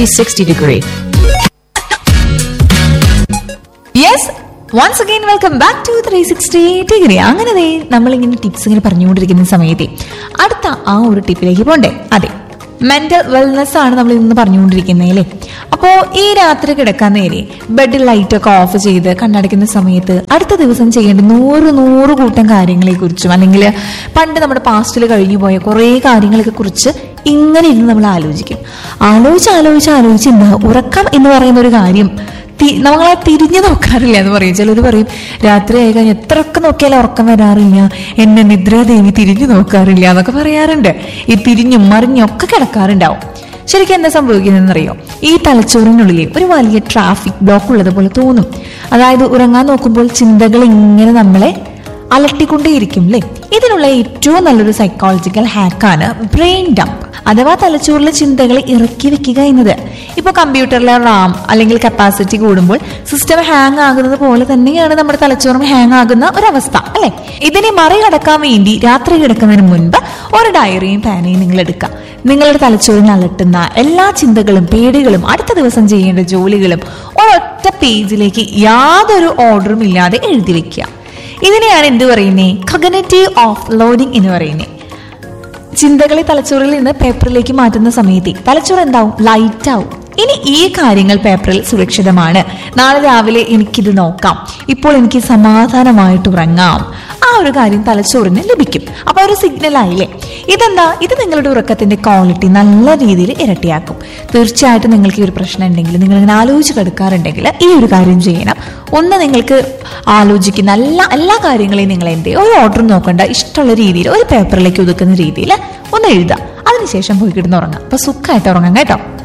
360 degree. Yes once again welcome back to three sixty degree അങ്ങനെ ദേ നമ്മളിങ്ങനെ tips ഇങ്ങനെ പറഞ്ഞുകൊണ്ടിരിക്കുന്ന സമയത്തെ അടുത്ത ആ ഒരു ടിപ്പിലേക്ക് പോണ്ടേ അതെ മെന്റൽ വെൽനെസ് ആണ് നമ്മൾ ഇന്ന് പറഞ്ഞുകൊണ്ടിരിക്കുന്നത് അല്ലേ അപ്പോൾ ഈ രാത്രി കിടക്കാൻ നേരെ ബെഡ് ലൈറ്റ് ഒക്കെ ഓഫ് ചെയ്ത് കണ്ണടയ്ക്കുന്ന സമയത്ത് അടുത്ത ദിവസം ചെയ്യേണ്ട നൂറ് നൂറ് കൂട്ടം കാര്യങ്ങളെ കുറിച്ചും അല്ലെങ്കിൽ പണ്ട് നമ്മുടെ പാസ്റ്റിൽ കഴിഞ്ഞു പോയ കുറേ കാര്യങ്ങളെ കുറിച്ച് ഇങ്ങനെ ഇരുന്ന് നമ്മൾ ആലോചിക്കും ആലോചിച്ച് ആലോചിച്ച് ആലോചിച്ച് എന്താ ഉറക്കം എന്ന് പറയുന്ന ഒരു കാര്യം തി- നമ്മളെ തിരിഞ്ഞു നോക്കാറില്ല എന്ന് പറയും ചിലർ പറയും രാത്രി ആയി കഴിഞ്ഞാൽ എത്രയൊക്കെ നോക്കിയാലും ഉറക്കം വരാറില്ല എന്നെ നിദ്രാദേവി തിരിഞ്ഞു നോക്കാറില്ല എന്നൊക്കെ പറയാറുണ്ട് ഈ തിരിഞ്ഞും മറിഞ്ഞും ഒക്കെ കിടക്കാറുണ്ടാവും ശരിക്കും എന്താ സംഭവിക്കുന്നതെന്നറിയോ ഈ തലച്ചോറിനുള്ളിൽ ഒരു വലിയ ട്രാഫിക് ബ്ലോക്ക് ഉള്ളതുപോലെ തോന്നും അതായത് ഉറങ്ങാൻ നോക്കുമ്പോൾ ചിന്തകൾ ഇങ്ങനെ നമ്മളെ അലട്ടിക്കൊണ്ടേയിരിക്കും അല്ലേ ഇതിനുള്ള ഏറ്റവും നല്ലൊരു സൈക്കോളജിക്കൽ ഹാക്കാണ് ബ്രെയിൻ ഡംപ് അഥവാ തലച്ചോറിലെ ചിന്തകളെ ഇറക്കി വെക്കുക എന്നത് ഇപ്പൊ കമ്പ്യൂട്ടറിലെ റാം അല്ലെങ്കിൽ കപ്പാസിറ്റി കൂടുമ്പോൾ സിസ്റ്റം ഹാങ് ആകുന്നത് പോലെ തന്നെയാണ് നമ്മുടെ തലച്ചോറും ഹാങ് ആകുന്ന ഒരവസ്ഥ അല്ലെ ഇതിനെ മറികടക്കാൻ വേണ്ടി രാത്രി കിടക്കുന്നതിന് മുൻപ് ഒരു ഡയറിയും പാനയും നിങ്ങൾ എടുക്കുക നിങ്ങളുടെ തലച്ചോറിനെ അലട്ടുന്ന എല്ലാ ചിന്തകളും പേടികളും അടുത്ത ദിവസം ചെയ്യേണ്ട ജോലികളും ഒരൊറ്റ പേജിലേക്ക് യാതൊരു ഓർഡറും ഇല്ലാതെ എഴുതി വെക്കുക ഇതിനെയാണ് എന്ത് പറയുന്നേ കഗനറ്റീവ് ഓഫ് ലോഡിംഗ് എന്ന് പറയുന്നത് ചിന്തകളെ തലച്ചോറിൽ നിന്ന് പേപ്പറിലേക്ക് മാറ്റുന്ന സമയത്ത് തലച്ചോറ് എന്താവും ലൈറ്റ് ആവും ഇനി ഈ കാര്യങ്ങൾ പേപ്പറിൽ സുരക്ഷിതമാണ് നാളെ രാവിലെ എനിക്കിത് നോക്കാം ഇപ്പോൾ എനിക്ക് സമാധാനമായിട്ട് ഉറങ്ങാം ആ ഒരു കാര്യം തലച്ചോറിന് ലഭിക്കും അപ്പൊ ഒരു സിഗ്നൽ ആയില്ലേ ഇതെന്താ ഇത് നിങ്ങളുടെ ഉറക്കത്തിന്റെ ക്വാളിറ്റി നല്ല രീതിയിൽ ഇരട്ടിയാക്കും തീർച്ചയായിട്ടും നിങ്ങൾക്ക് ഈ ഒരു പ്രശ്നം ഉണ്ടെങ്കിൽ നിങ്ങൾ ഇങ്ങനെ ആലോചിച്ച് കിടക്കാറുണ്ടെങ്കിൽ ഈ ഒരു കാര്യം ചെയ്യണം ഒന്ന് നിങ്ങൾക്ക് ആലോചിക്കുന്ന എല്ലാ എല്ലാ കാര്യങ്ങളെയും നിങ്ങൾ എന്ത് ചെയ്യും ഒരു ഓർഡർ നോക്കണ്ട ഇഷ്ടമുള്ള രീതിയിൽ ഒരു പേപ്പറിലേക്ക് ഒതുക്കുന്ന രീതിയിൽ ഒന്ന് എഴുതാം അതിനുശേഷം പോയി കിടന്ന് ഉറങ്ങാം അപ്പൊ സുഖമായിട്ട് ഉറങ്ങാം കേട്ടോ